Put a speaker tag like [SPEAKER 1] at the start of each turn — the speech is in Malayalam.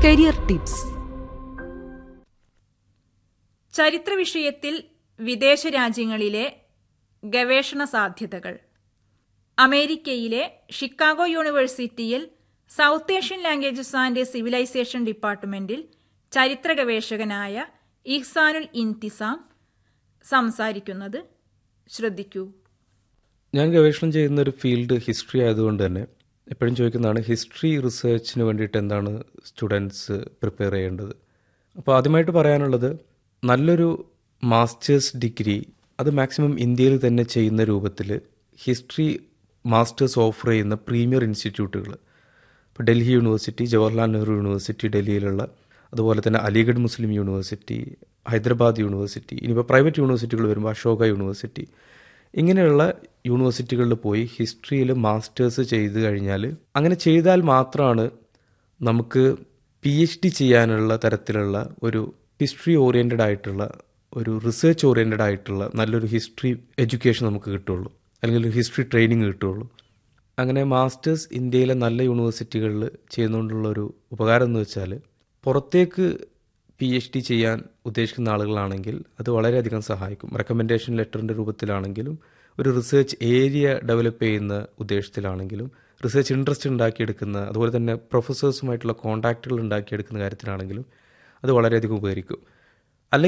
[SPEAKER 1] കരിയർ ടിപ്സ്
[SPEAKER 2] ചരിത്ര വിഷയത്തിൽ വിദേശ രാജ്യങ്ങളിലെ ഗവേഷണ സാധ്യതകൾ അമേരിക്കയിലെ ഷിക്കാഗോ യൂണിവേഴ്സിറ്റിയിൽ south Asian languages and civilisation ഡിപ്പാർട്ട്മെന്റിൽ ചരിത്ര ഗവേഷകനായ ഇഹ്സാനുൽ ഇൻതിസാം സംസാരിക്കുന്നത് ശ്രദ്ധിക്കൂ
[SPEAKER 3] ഞാൻ ഗവേഷണം ചെയ്യുന്ന ഒരു ഫീൽഡ് ഹിസ്റ്ററി ആയതുകൊണ്ട് തന്നെ എപ്പോഴും ചോദിക്കുന്നതാണ് ഹിസ്റ്ററി റിസർച്ചിന് വേണ്ടിയിട്ട് എന്താണ് സ്റ്റുഡൻസ് പ്രിപ്പയർ ചെയ്യേണ്ടത് അപ്പോൾ ആദ്യമായിട്ട് പറയാനുള്ളത് നല്ലൊരു മാസ്റ്റേഴ്സ് ഡിഗ്രി അത് മാക്സിമം ഇന്ത്യയിൽ തന്നെ ചെയ്യുന്ന രൂപത്തിൽ ഹിസ്റ്ററി മാസ്റ്റേഴ്സ് ഓഫർ ചെയ്യുന്ന പ്രീമിയർ ഇൻസ്റ്റിറ്റ്യൂട്ടുകൾ ഇപ്പോൾ ഡൽഹി യൂണിവേഴ്സിറ്റി ജവഹർലാൽ നെഹ്റു യൂണിവേഴ്സിറ്റി ഡൽഹിയിലുള്ള അതുപോലെ തന്നെ Aligarh Muslim university Hyderabad university ഇനിയിപ്പോൾ പ്രൈവറ്റ് യൂണിവേഴ്സിറ്റികൾ വരുമ്പോൾ അശോക യൂണിവേഴ്സിറ്റി ഇങ്ങനെയുള്ള യൂണിവേഴ്സിറ്റികളിൽ പോയി ഹിസ്റ്ററിയിൽ മാസ്റ്റേഴ്സ് ചെയ്ത് കഴിഞ്ഞാൽ അങ്ങനെ ചെയ്താൽ മാത്രമാണ് നമുക്ക് പി എച്ച് ഡി ചെയ്യാനുള്ള തരത്തിലുള്ള ഒരു ഹിസ്റ്ററി ഓറിയൻറ്റഡ് ആയിട്ടുള്ള ഒരു റിസർച്ച് ഓറിയൻറ്റഡ് ആയിട്ടുള്ള നല്ലൊരു ഹിസ്റ്ററി എഡ്യൂക്കേഷൻ നമുക്ക് കിട്ടുള്ളൂ അല്ലെങ്കിൽ ഒരു ഹിസ്റ്ററി ട്രെയിനിങ് കിട്ടുള്ളൂ അങ്ങനെ മാസ്റ്റേഴ്സ് ഇന്ത്യയിലെ നല്ല യൂണിവേഴ്സിറ്റികളിൽ ചെയ്യുന്നതുകൊണ്ടുള്ള ഒരു ഉപകാരം എന്ന് വെച്ചാൽ പുറത്തേക്ക് പി എച്ച് ഡി ചെയ്യാൻ ഉദ്ദേശിക്കുന്ന ആളുകളാണെങ്കിൽ അത് വളരെയധികം സഹായിക്കും റെക്കമെൻഡേഷൻ ലെറ്ററിൻ്റെ രൂപത്തിലാണെങ്കിലും ഒരു റിസർച്ച് ഏരിയ ഡെവലപ്പ് ചെയ്യുന്ന ഉദ്ദേശത്തിലാണെങ്കിലും റിസർച്ച് ഇൻട്രസ്റ്റ് ഉണ്ടാക്കിയെടുക്കുന്ന അതുപോലെ തന്നെ പ്രൊഫസേഴ്സുമായിട്ടുള്ള കോൺടാക്റ്റുകൾ ഉണ്ടാക്കിയെടുക്കുന്ന കാര്യത്തിലാണെങ്കിലും അത് വളരെയധികം ഉപകരിക്കും